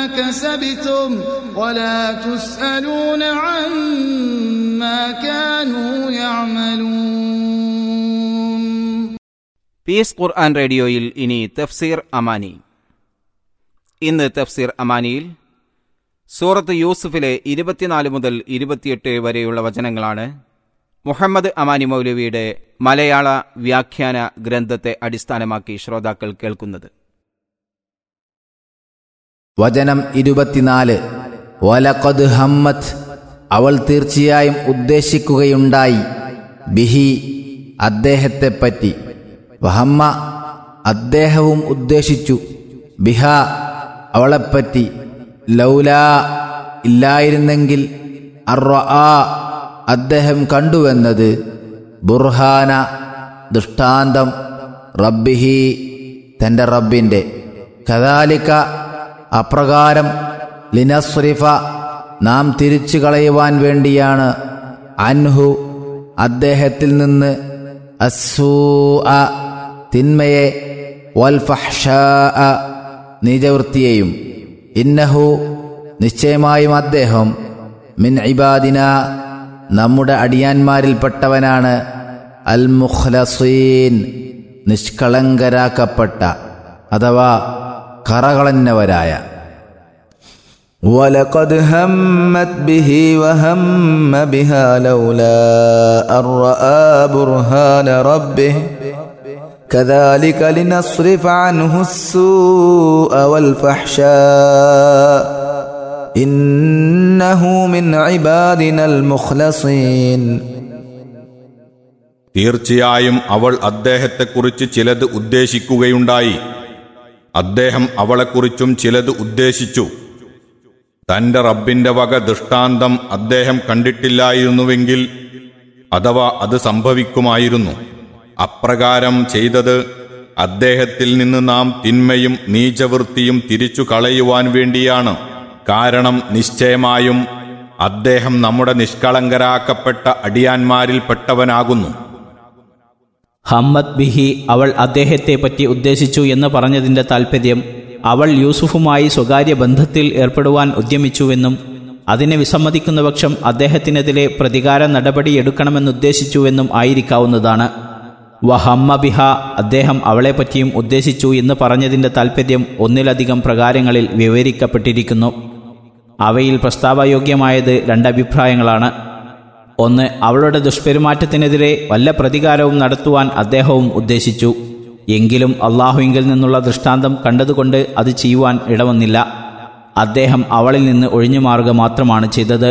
كسبتم ولا تسألون عما كانوا يعملون piece ഖുർആൻ റേഡിയോയിൽ ഇനി തഫ്സീർ അമാനി ഇന്ന് തഫ്സീർ അമാനിയിൽ സൂറത്ത് യൂസുഫിലെ ഇരുപത്തിനാല് മുതൽ ഇരുപത്തിയെട്ട് വരെയുള്ള വചനങ്ങളാണ് മുഹമ്മദ് അമാനി മൗലവിയുടെ മലയാള വ്യാഖ്യാന ഗ്രന്ഥത്തെ അടിസ്ഥാനമാക്കി ശ്രോതാക്കൾ കേൾക്കുന്നത് വചനം ഇരുപത്തിനാല് വലഖദ് ഹമ്മത്ത് അവൾ തീർച്ചയായും ഉദ്ദേശിക്കുകയുണ്ടായി ബിഹി അദ്ദേഹത്തെപ്പറ്റി വഹമ്മ അദ്ദേഹവും ഉദ്ദേശിച്ചു ബിഹ അവളെപ്പറ്റി ലൗലാ ഇല്ലായിരുന്നെങ്കിൽ അറ അദ്ദേഹം കണ്ടുവെന്നത് ബുർഹാന ദൃഷ്ടാന്തം റബ്ബിഹി തൻ്റെ റബ്ബിൻ്റെ കദാലിക്ക അപ്രകാരം ലിനസ്രിഫ നാം തിരിച്ചു കളയുവാൻ വേണ്ടിയാണ് അൻഹു അദ്ദേഹത്തിൽ നിന്ന് അസൂ തിന്മയെ വൽഫഹ്ഷ നീചവൃത്തിയെയും ഇന്നഹു നിശ്ചയമായും അദ്ദേഹം മിൻ ഇബാദിന നമ്മുടെ അടിയാന്മാരിൽപ്പെട്ടവനാണ് അൽ മുഖ്ലസീൻ നിഷ്കളങ്കരാക്കപ്പെട്ട അഥവാ കറകളന്നവരായ ولقد همت به وهم بها لولا أن رأى برهان ربه كذلك لنصرف عنه السوء والفحشاء إنه من عبادنا المخلصين തീർച്ചയായും അവൾ അദ്ദേഹത്തെക്കുറിച്ച് ചിലത് ഉദ്ദേശിക്കുകയുണ്ടായി അദ്ദേഹം അവളെക്കുറിച്ചും ചിലത് ഉദ്ദേശിച്ചു തന്റെ റബ്ബിന്റെ വക ദൃഷ്ടാന്തം അദ്ദേഹം കണ്ടിട്ടില്ലായിരുന്നുവെങ്കിൽ അഥവാ അത് സംഭവിക്കുമായിരുന്നു അപ്രകാരം ചെയ്തത് അദ്ദേഹത്തിൽ നിന്ന് നാം തിന്മയും നീചവൃത്തിയും തിരിച്ചു കളയുവാൻ വേണ്ടിയാണ് കാരണം നിശ്ചയമായും അദ്ദേഹം നമ്മുടെ നിഷ്കളങ്കരാക്കപ്പെട്ട അടിയാന്മാരിൽപ്പെട്ടവനാകുന്നു ഹമ്മദ് ബിഹി അവൾ അദ്ദേഹത്തെ പറ്റി ഉദ്ദേശിച്ചു എന്ന് പറഞ്ഞതിന്റെ താൽപ്പര്യം അവൾ യൂസുഫുമായി സ്വകാര്യ ബന്ധത്തിൽ ഏർപ്പെടുവാൻ ഉദ്യമിച്ചുവെന്നും അതിനെ വിസമ്മതിക്കുന്ന പക്ഷം അദ്ദേഹത്തിനെതിരെ പ്രതികാര നടപടിയെടുക്കണമെന്നുദ്ദേശിച്ചുവെന്നും ആയിരിക്കാവുന്നതാണ് വഹമ്മ ബിഹ അദ്ദേഹം അവളെപ്പറ്റിയും ഉദ്ദേശിച്ചു എന്ന് പറഞ്ഞതിന്റെ താൽപ്പര്യം ഒന്നിലധികം പ്രകാരങ്ങളിൽ വിവരിക്കപ്പെട്ടിരിക്കുന്നു അവയിൽ പ്രസ്താവയോഗ്യമായത് രണ്ടഭിപ്രായങ്ങളാണ് ഒന്ന് അവളുടെ ദുഷ്പെരുമാറ്റത്തിനെതിരെ വല്ല പ്രതികാരവും നടത്തുവാൻ അദ്ദേഹവും ഉദ്ദേശിച്ചു എങ്കിലും അള്ളാഹുവിങ്കിൽ നിന്നുള്ള ദൃഷ്ടാന്തം കണ്ടതുകൊണ്ട് അത് ചെയ്യുവാൻ ഇടവന്നില്ല അദ്ദേഹം അവളിൽ നിന്ന് ഒഴിഞ്ഞു മാറുക മാത്രമാണ് ചെയ്തത്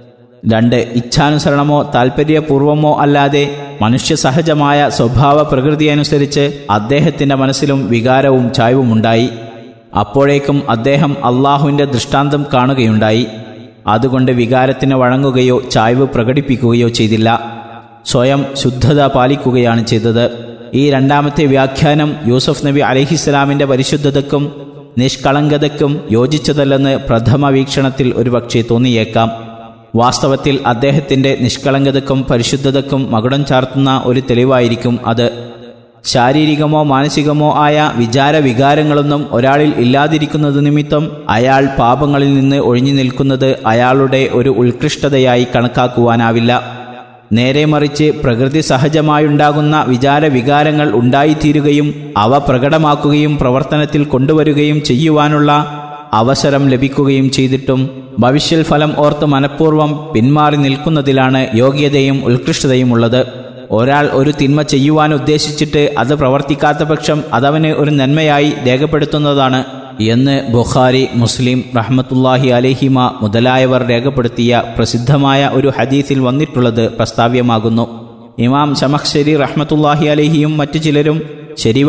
രണ്ട് ഇച്ഛാനുസരണമോ താൽപ്പര്യപൂർവമോ അല്ലാതെ മനുഷ്യസഹജമായ സ്വഭാവ പ്രകൃതിയനുസരിച്ച് അദ്ദേഹത്തിന്റെ മനസ്സിലും വികാരവും ചായ്വുമുണ്ടായി അപ്പോഴേക്കും അദ്ദേഹം അള്ളാഹുവിന്റെ ദൃഷ്ടാന്തം കാണുകയുണ്ടായി അതുകൊണ്ട് വികാരത്തിന് വഴങ്ങുകയോ ചായ്വ് പ്രകടിപ്പിക്കുകയോ ചെയ്തില്ല സ്വയം ശുദ്ധത പാലിക്കുകയാണ് ചെയ്തത് ഈ രണ്ടാമത്തെ വ്യാഖ്യാനം യൂസഫ് നബി അലഹിസ്സലാമിന്റെ പരിശുദ്ധതക്കും നിഷ്കളങ്കതയ്ക്കും യോജിച്ചതല്ലെന്ന് പ്രഥമ വീക്ഷണത്തിൽ ഒരുപക്ഷെ തോന്നിയേക്കാം വാസ്തവത്തിൽ അദ്ദേഹത്തിന്റെ നിഷ്കളങ്കതക്കും പരിശുദ്ധതക്കും മകുടം ചാർത്തുന്ന ഒരു തെളിവായിരിക്കും അത് ശാരീരികമോ മാനസികമോ ആയ വിചാര വികാരങ്ങളൊന്നും ഒരാളിൽ ഇല്ലാതിരിക്കുന്നത് നിമിത്തം അയാൾ പാപങ്ങളിൽ നിന്ന് ഒഴിഞ്ഞു നിൽക്കുന്നത് അയാളുടെ ഒരു ഉത്കൃഷ്ടതയായി കണക്കാക്കുവാനാവില്ല നേരെ മറിച്ച് പ്രകൃതി സഹജമായുണ്ടാകുന്ന വിചാര വികാരങ്ങൾ ഉണ്ടായിത്തീരുകയും അവ പ്രകടമാക്കുകയും പ്രവർത്തനത്തിൽ കൊണ്ടുവരികയും ചെയ്യുവാനുള്ള അവസരം ലഭിക്കുകയും ചെയ്തിട്ടും ഭവിഷ്യൽ ഫലം ഓർത്ത് മനഃപൂർവ്വം പിന്മാറി നിൽക്കുന്നതിലാണ് യോഗ്യതയും ഉത്കൃഷ്ടതയും ഉള്ളത് ഒരാൾ ഒരു തിന്മ ചെയ്യുവാൻ ഉദ്ദേശിച്ചിട്ട് അത് പ്രവർത്തിക്കാത്ത പക്ഷം അതവന് ഒരു നന്മയായി രേഖപ്പെടുത്തുന്നതാണ് എന്ന് ബുഖാരി മുസ്ലിം റഹ്മത്തുല്ലാഹി അലഹിമ മുതലായവർ രേഖപ്പെടുത്തിയ പ്രസിദ്ധമായ ഒരു ഹദീസിൽ വന്നിട്ടുള്ളത് പ്രസ്താവ്യമാകുന്നു ഇമാം ശമഖ്ശരി റഹ്മത്തുല്ലാഹി അലഹിയും മറ്റു ചിലരും ശരി